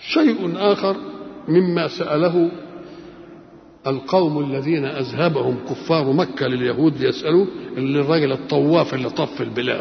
شيء آخر مما سأله القوم الذين أذهبهم كفار مكة لليهود ليسألوه اللي الراجل الطواف اللي طف البلاد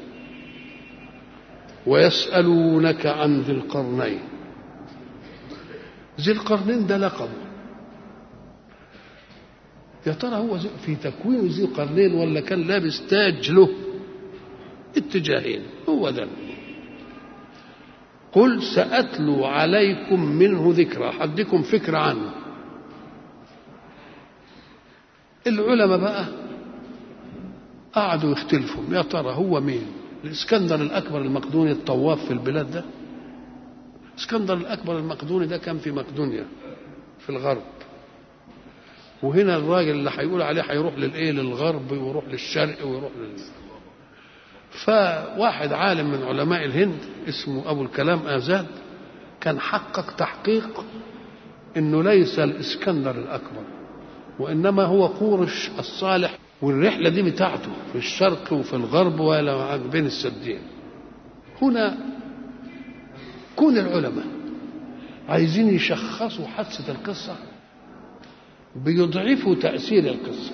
ويسألونك عن ذي القرنين ذي القرنين ده لقب يا ترى هو في تكوين ذي القرنين ولا كان لابس تاج له اتجاهين هو ده قل سأتلو عليكم منه ذكرى حدكم فكرة عنه العلماء بقى قعدوا يختلفوا يا ترى هو مين الاسكندر الاكبر المقدوني الطواف في البلاد ده اسكندر الاكبر المقدوني ده كان في مقدونيا في الغرب وهنا الراجل اللي هيقول عليه هيروح للايه للغرب ويروح للشرق ويروح لل فواحد عالم من علماء الهند اسمه ابو الكلام ازاد كان حقق تحقيق انه ليس الاسكندر الاكبر وانما هو قورش الصالح والرحله دي بتاعته في الشرق وفي الغرب ولا بين السدين هنا كون العلماء عايزين يشخصوا حادثه القصه بيضعفوا تاثير القصه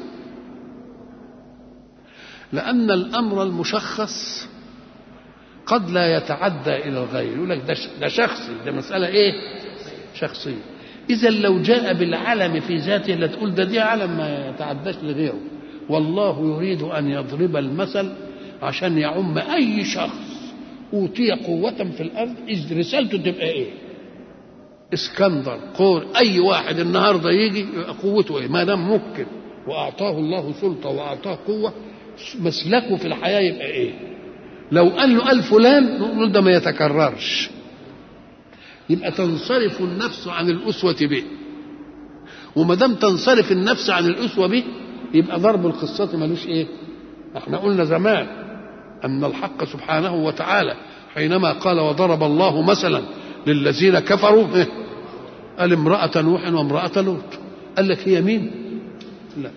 لان الامر المشخص قد لا يتعدى الى الغير يقول لك ده ده شخصي ده مساله ايه شخصيه اذا لو جاء بالعلم في ذاته لا تقول ده دي علم ما يتعداش لغيره والله يريد ان يضرب المثل عشان يعم اي شخص اوتي قوه في الارض اذ رسالته تبقى ايه اسكندر قول اي واحد النهارده يجي قوته ايه ما دام ممكن واعطاه الله سلطه واعطاه قوه مسلكه في الحياه يبقى ايه لو قال له قال فلان نقول ده ما يتكررش يبقى تنصرف النفس عن الأسوة به وما دام تنصرف النفس عن الأسوة به يبقى ضرب القصة ملوش إيه؟ احنا قلنا زمان أن الحق سبحانه وتعالى حينما قال وضرب الله مثلا للذين كفروا إيه؟ قال امرأة نوح وامرأة لوط قال لك هي مين؟ لا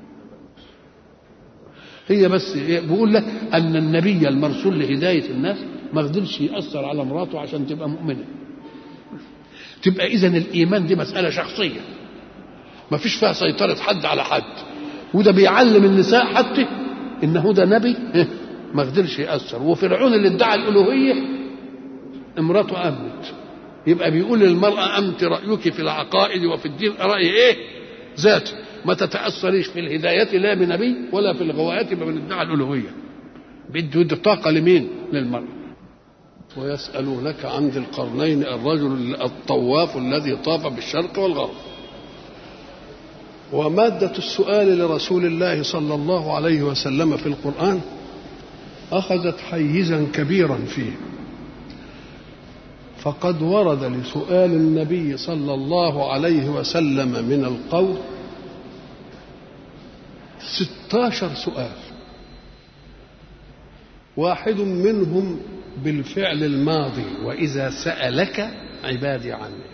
هي بس بيقول لك أن النبي المرسول لهداية الناس ما قدرش يأثر على مراته عشان تبقى مؤمنة تبقى اذا الايمان دي مساله شخصيه ما فيش فيها سيطره حد على حد وده بيعلم النساء حتى انه ده نبي ما قدرش ياثر وفرعون اللي ادعى الالوهيه امراته امنت يبقى بيقول للمراه انت رايك في العقائد وفي الدين راي ايه ذاتي ما تتاثريش في الهدايه لا بنبي ولا في الغوايات بمن ادعى الالوهيه بده طاقه لمين للمراه ويسألونك عن ذي القرنين الرجل الطواف الذي طاف بالشرق والغرب ومادة السؤال لرسول الله صلى الله عليه وسلم في القرآن أخذت حيزا كبيرا فيه فقد ورد لسؤال النبي صلى الله عليه وسلم من القول ستاشر سؤال واحد منهم بالفعل الماضي وإذا سألك عبادي عني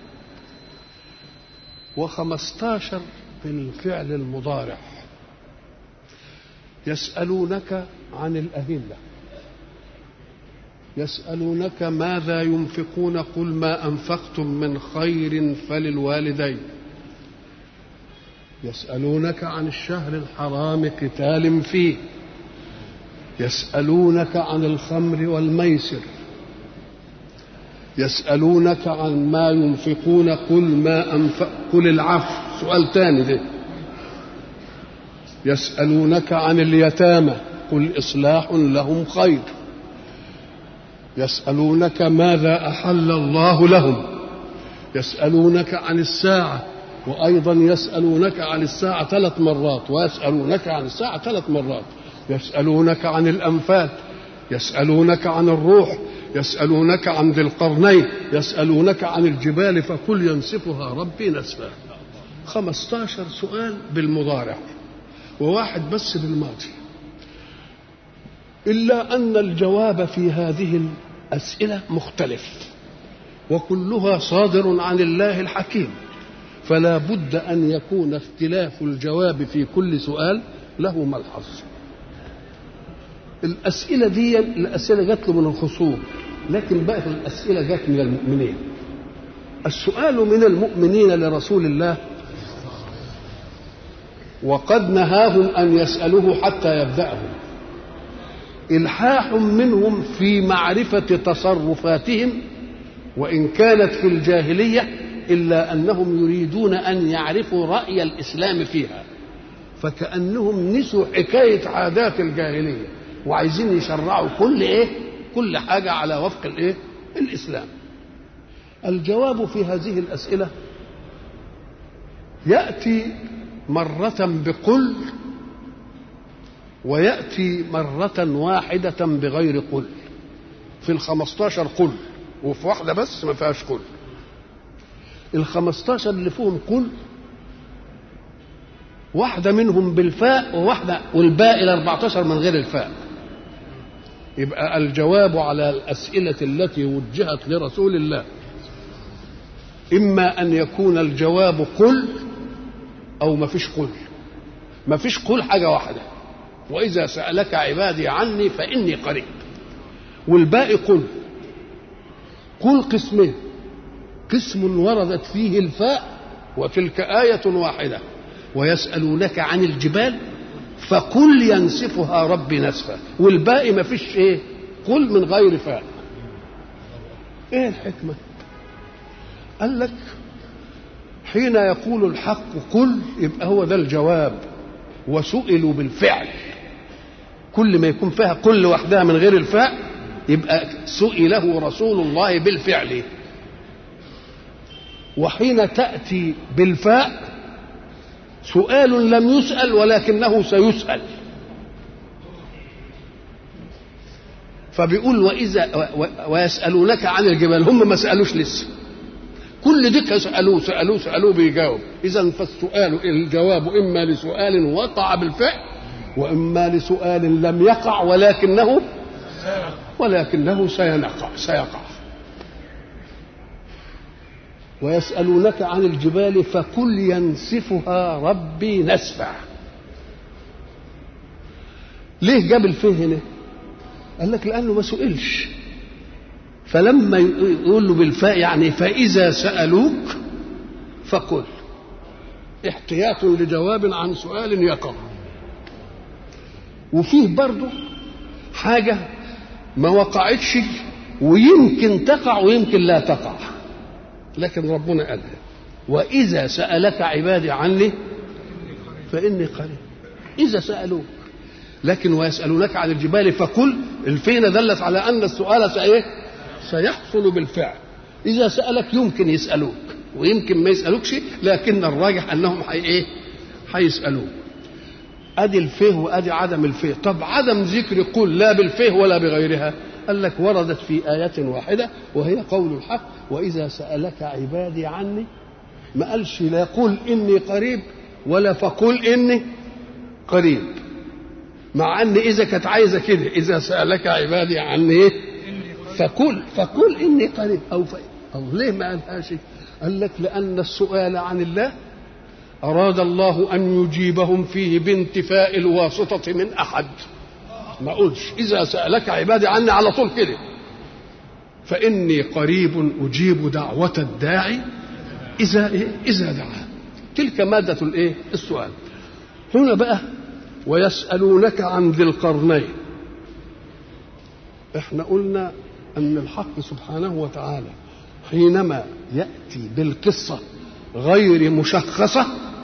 وخمستاشر بالفعل المضارع يسألونك عن الأهلة يسألونك ماذا ينفقون قل ما أنفقتم من خير فللوالدين يسألونك عن الشهر الحرام قتال فيه يسألونك عن الخمر والميسر يسألونك عن ما ينفقون قل ما أنفق قل العفو سؤال تاني ده يسألونك عن اليتامى قل إصلاح لهم خير يسألونك ماذا أحل الله لهم يسألونك عن الساعة وأيضا يسألونك عن الساعة ثلاث مرات ويسألونك عن الساعة ثلاث مرات يسألونك عن الأنفال يسألونك عن الروح يسألونك عن ذي القرنين يسألونك عن الجبال فكل ينسفها ربي نسفا خمستاشر سؤال بالمضارع وواحد بس بالماضي إلا أن الجواب في هذه الأسئلة مختلف وكلها صادر عن الله الحكيم فلا بد أن يكون اختلاف الجواب في كل سؤال له ملحظ الأسئلة دي الأسئلة جات له من الخصوم لكن بقت الأسئلة جات من المؤمنين السؤال من المؤمنين لرسول الله وقد نهاهم ان يسالوه حتى يبداهم الحاح منهم في معرفه تصرفاتهم وان كانت في الجاهليه الا انهم يريدون ان يعرفوا راي الاسلام فيها فكانهم نسوا حكايه عادات الجاهليه وعايزين يشرعوا كل ايه كل حاجه على وفق الايه الاسلام الجواب في هذه الاسئله ياتي مره بقل وياتي مره واحده بغير قل في الخمستاشر قل وفي واحده بس ما فيهاش قل الخمستاشر اللي فيهم قل واحدة منهم بالفاء وواحدة والباقي ال 14 من غير الفاء يبقى الجواب على الأسئلة التي وجهت لرسول الله إما أن يكون الجواب قل أو ما فيش قل ما فيش قل حاجة واحدة وإذا سألك عبادي عني فإني قريب والباقي قل قل قسمين قسم وردت فيه الفاء وتلك آية واحدة ويسألونك عن الجبال فقل ينسفها ربي نسفا والباقي ما فيش ايه قل من غير فاء ايه الحكمة قال لك حين يقول الحق قل يبقى هو ده الجواب وسئلوا بالفعل كل ما يكون فيها قل لوحدها من غير الفاء يبقى سئله رسول الله بالفعل وحين تأتي بالفاء سؤال لم يسأل ولكنه سيسأل فبيقول وإذا ويسألونك عن الجبال هم ما سألوش لسه كل ديك سألوه سألوه سألوه بيجاوب إذا فالسؤال الجواب إما لسؤال وقع بالفعل وإما لسؤال لم يقع ولكنه ولكنه سينقع سيقع ويسألونك عن الجبال فقل ينسفها ربي نسفا ليه جاب الفه هنا قال لك لأنه ما سئلش فلما يقول له بالفاء يعني فإذا سألوك فقل احتياط لجواب عن سؤال يقع وفيه برضه حاجة ما وقعتش ويمكن تقع ويمكن لا تقع لكن ربنا قالها وإذا سألك عبادي عني فإني قريب إذا سألوك لكن ويسألونك عن الجبال فقل الفين دلت على أن السؤال سإيه سيحصل بالفعل إذا سألك يمكن يسألوك ويمكن ما يسألوكش لكن الراجح أنهم حي إيه هيسألوك أدي الفيه وأدي عدم الفيه طب عدم ذكر قل لا بالفيه ولا بغيرها قال لك وردت في آية واحدة وهي قول الحق وإذا سألك عبادي عني ما قالش لا قل إني قريب ولا فقل إني قريب مع أن إذا كانت عايزة كده إذا سألك عبادي عني إيه فقل فقل إني قريب أو ف... أو ليه ما قالهاش قال لك لأن السؤال عن الله أراد الله أن يجيبهم فيه بانتفاء الواسطة من أحد ما قلش إذا سألك عبادي عني على طول كده فإني قريب أجيب دعوة الداعي إذا إيه؟ إذا دعا تلك مادة الإيه؟ السؤال هنا بقى ويسألونك عن ذي القرنين احنا قلنا أن الحق سبحانه وتعالى حينما يأتي بالقصة غير مشخصة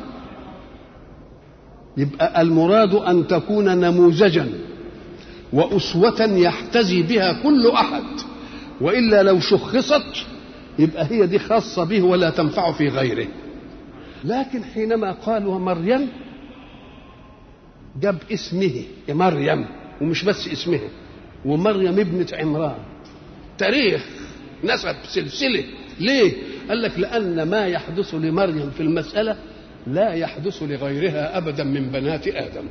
يبقى المراد أن تكون نموذجا وأسوة يحتذي بها كل أحد وإلا لو شخصت يبقى هي دي خاصة به ولا تنفع في غيره لكن حينما قال ومريم جاب اسمه مريم ومش بس اسمه ومريم ابنة عمران تاريخ نسب سلسلة ليه؟ قال لك لأن ما يحدث لمريم في المسألة لا يحدث لغيرها أبدا من بنات آدم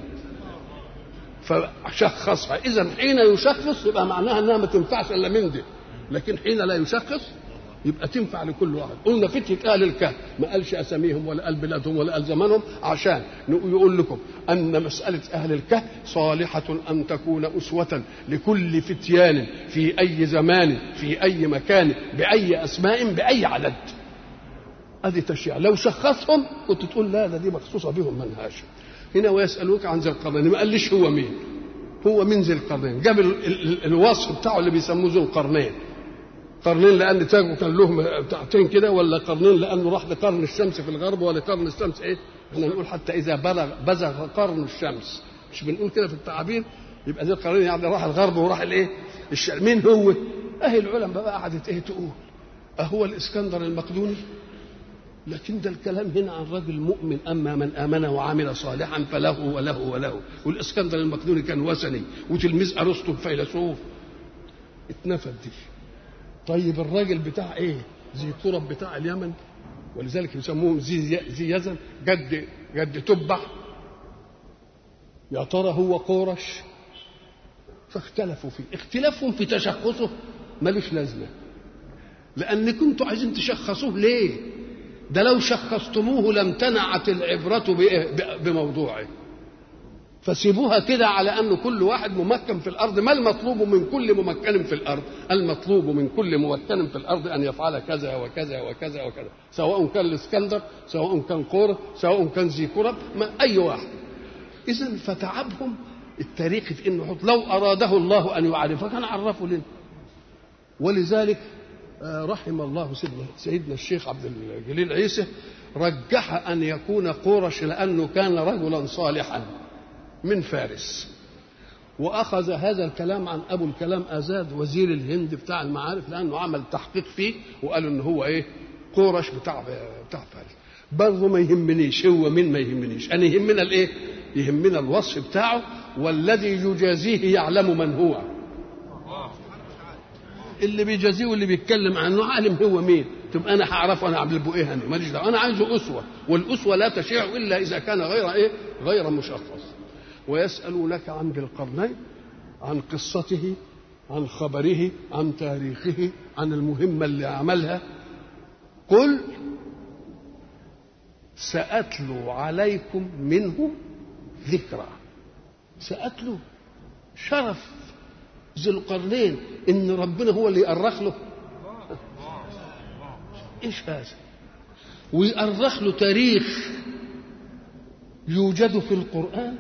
فشخصها إذا حين يشخص يبقى معناها أنها ما تنفعش إلا من دي لكن حين لا يشخص يبقى تنفع لكل واحد قلنا فتية أهل الكهف ما قالش أساميهم ولا قال بلادهم ولا قال زمانهم عشان يقول لكم أن مسألة أهل الكهف صالحة أن تكون أسوة لكل فتيان في أي زمان في أي مكان بأي أسماء بأي عدد ادي تشيع لو شخصهم كنت تقول لا ده دي مخصوصه بهم من هاشم هنا ويسالوك عن ذي القرنين ما قاليش هو مين هو من ذي القرنين جاب ال ال الوصف بتاعه اللي بيسموه ذو القرنين قرنين لان تاجه كان له بتاعتين كده ولا قرنين لانه راح لقرن الشمس في الغرب ولا قرن الشمس ايه احنا نقول حتى اذا بلغ بزغ قرن الشمس مش بنقول كده في التعابير يبقى ذي القرنين يعني راح الغرب وراح الايه الشرق مين هو اهي العلماء بقى قعدت ايه تقول اهو الاسكندر المقدوني لكن ده الكلام هنا عن رجل مؤمن اما من امن وعمل صالحا فله وله وله والاسكندر المقدوني كان وثني وتلميذ ارسطو فيلسوف اتنفد دي طيب الراجل بتاع ايه زي كرب بتاع اليمن ولذلك يسموهم زي زي يزن جد جد تبع يا ترى هو قورش فاختلفوا فيه اختلافهم في تشخصه ملوش لازمه لان كنتوا عايزين تشخصوه ليه ده لو شخصتموه لم تنعت العبرة بموضوعه فسيبوها كده على أن كل واحد ممكن في الأرض ما المطلوب من كل ممكن في الأرض المطلوب من كل ممكن في الأرض أن يفعل كذا وكذا وكذا وكذا سواء كان الإسكندر سواء كان قورة سواء كان ذي كرب ما أي واحد إذا فتعبهم التاريخ في إنه لو أراده الله أن يعرفه كان عرفه لنا ولذلك رحم الله سيدنا, سيدنا الشيخ عبد الجليل عيسى رجح ان يكون قورش لانه كان رجلا صالحا من فارس واخذ هذا الكلام عن ابو الكلام ازاد وزير الهند بتاع المعارف لانه عمل تحقيق فيه وقالوا ان هو ايه قورش بتاع بتاع فارس برضه ما يهمنيش هو مين ما يهمنيش انا يهمنا الايه يهمنا الوصف بتاعه والذي يجازيه يعلم من هو اللي بيجازيه واللي بيتكلم عنه عالم هو مين تبقى انا هعرفه انا عبد البؤيه انا ماليش دعوه انا عايزه اسوه والاسوه لا تشيع الا اذا كان غير ايه غير مشخص ويسالونك عن ذي القرنين عن قصته عن خبره عن تاريخه عن المهمه اللي عملها قل ساتلو عليكم منه ذكرى ساتلو شرف ذي القرنين ان ربنا هو اللي يأرخ له ايش هذا ويأرخ له تاريخ يوجد في القرآن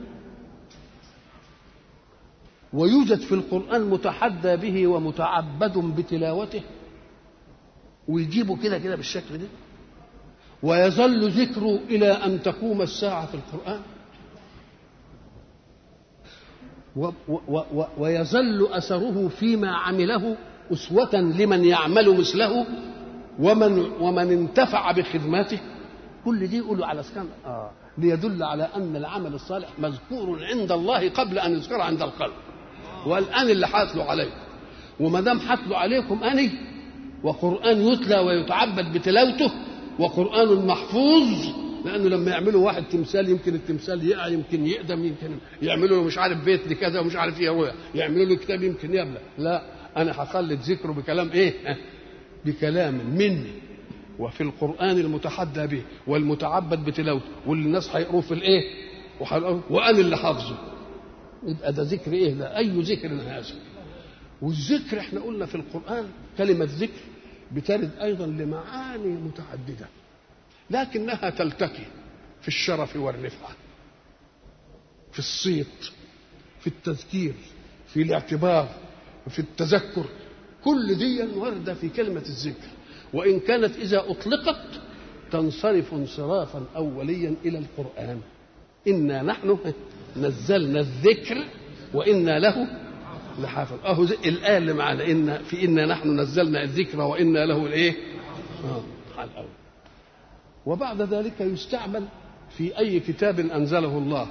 ويوجد في القرآن متحدى به ومتعبد بتلاوته ويجيبه كده كده بالشكل ده ويظل ذكره إلى أن تقوم الساعة في القرآن و و و ويظل اثره فيما عمله اسوه لمن يعمل مثله ومن ومن انتفع بخدماته كل دي يقولوا على سكان اه ليدل على ان العمل الصالح مذكور عند الله قبل ان يذكر عند الخلق والان اللي حاتلو عليكم وما دام حاتلو عليكم اني وقران يتلى ويتعبد بتلاوته وقران محفوظ لانه لما يعملوا واحد تمثال يمكن التمثال يقع يمكن يقدم يمكن يعملوا له مش عارف بيت لكذا ومش عارف ايه يعملوا له كتاب يمكن يبلى لا انا هخلد ذكره بكلام ايه بكلام مني وفي القران المتحدى به والمتعبد بتلاوته واللي الناس هيقروه في الايه وانا اللي حافظه يبقى ده ذكر ايه ده اي ذكر هذا والذكر احنا قلنا في القران كلمه ذكر بترد ايضا لمعاني متعدده لكنها تلتقي في الشرف والرفعة في الصيت في التذكير في الاعتبار في التذكر كل دي واردة في كلمة الذكر وإن كانت إذا أطلقت تنصرف انصرافا أوليا إلى القرآن إنا نحن نزلنا الذكر وإنا له لحافظ أهو الآية اللي معنا إن في إنا نحن نزلنا الذكر وإنا له الإيه؟ آه على الأول وبعد ذلك يستعمل في أي كتاب أنزله الله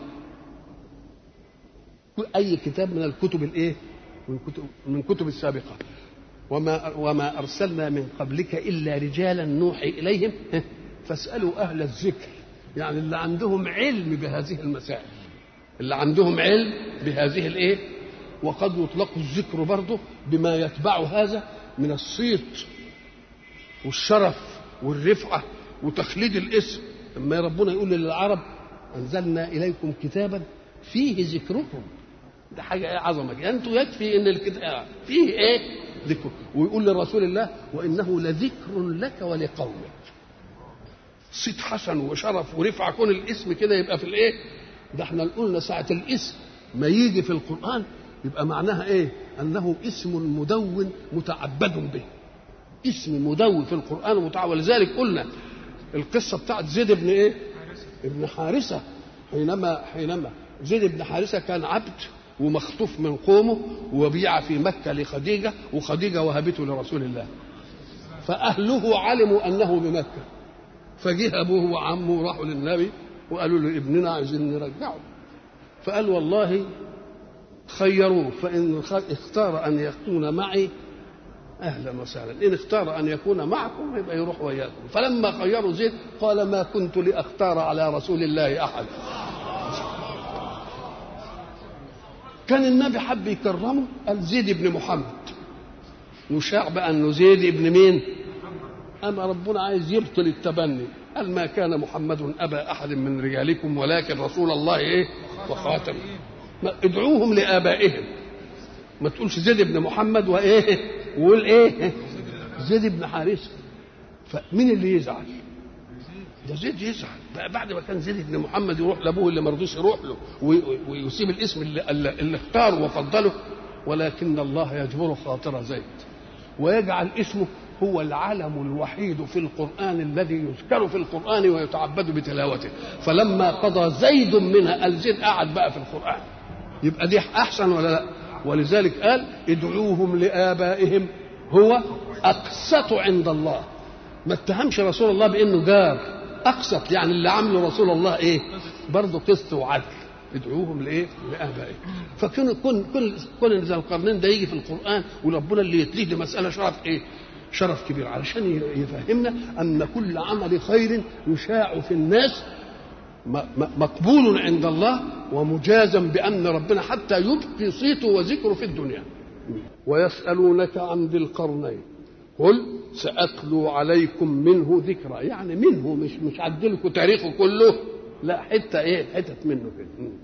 أي كتاب من الكتب الإيه؟ من كتب من كتب السابقة وما وما أرسلنا من قبلك إلا رجالا نوحي إليهم فاسألوا أهل الذكر يعني اللي عندهم علم بهذه المسائل اللي عندهم علم بهذه الإيه؟ وقد يطلق الذكر برضه بما يتبع هذا من الصيت والشرف والرفعة وتخليد الاسم لما ربنا يقول للعرب انزلنا اليكم كتابا فيه ذكركم ده حاجه ايه عظمه يعني انتوا يكفي ان الكتاب فيه ايه ذكر ويقول لرسول الله وانه لذكر لك ولقومك صيت حسن وشرف ورفعه كون الاسم كده يبقى في الايه ده احنا قلنا ساعه الاسم ما يجي في القران يبقى معناها ايه انه اسم مدون متعبد به اسم مدون في القران متعبد ولذلك قلنا القصه بتاعت زيد بن ايه ابن حارثه حينما حينما زيد بن حارثه كان عبد ومخطوف من قومه وبيع في مكه لخديجه وخديجه وهبته لرسول الله فاهله علموا انه بمكه فجه ابوه وعمه وراحوا للنبي وقالوا له ابننا عايزين نرجعه فقال والله خيروه فان اختار ان يكون معي اهلا وسهلا ان اختار ان يكون معكم يبقى يروح وياكم فلما خيروا زيد قال ما كنت لاختار على رسول الله احد كان النبي حب يكرمه قال زيد بن محمد وشاع بقى انه زيد بن مين اما ربنا عايز يبطل التبني قال ما كان محمد ابا احد من رجالكم ولكن رسول الله ايه وخاتم ادعوهم لابائهم ما تقولش زيد بن محمد وايه وقول ايه زيد بن حارثه فمين اللي يزعل ده زيد يزعل بقى بعد ما كان زيد بن محمد يروح لابوه اللي ما رضيش يروح له ويسيب الاسم اللي, اللي اختاره وفضله ولكن الله يجبر خاطر زيد ويجعل اسمه هو العلم الوحيد في القرآن الذي يذكر في القرآن ويتعبد بتلاوته فلما قضى زيد منها قال زيد قعد بقى في القرآن يبقى دي أحسن ولا لا ولذلك قال ادعوهم لآبائهم هو أقسط عند الله ما اتهمش رسول الله بأنه جار أقسط يعني اللي عمله رسول الله إيه برضه قسط وعدل ادعوهم لايه؟ لابائهم. فكون كل كل كل ذا القرنين ده يجي في القران وربنا اللي يتليه لمساله شرف ايه؟ شرف كبير علشان يفهمنا ان كل عمل خير يشاع في الناس مقبول عند الله ومجازا بان ربنا حتى يبقي صيته وذكره في الدنيا. ويسالونك عن ذي القرنين قل ساتلو عليكم منه ذكرى يعني منه مش مش عدلكم تاريخه كله لا حته ايه حتت منه كده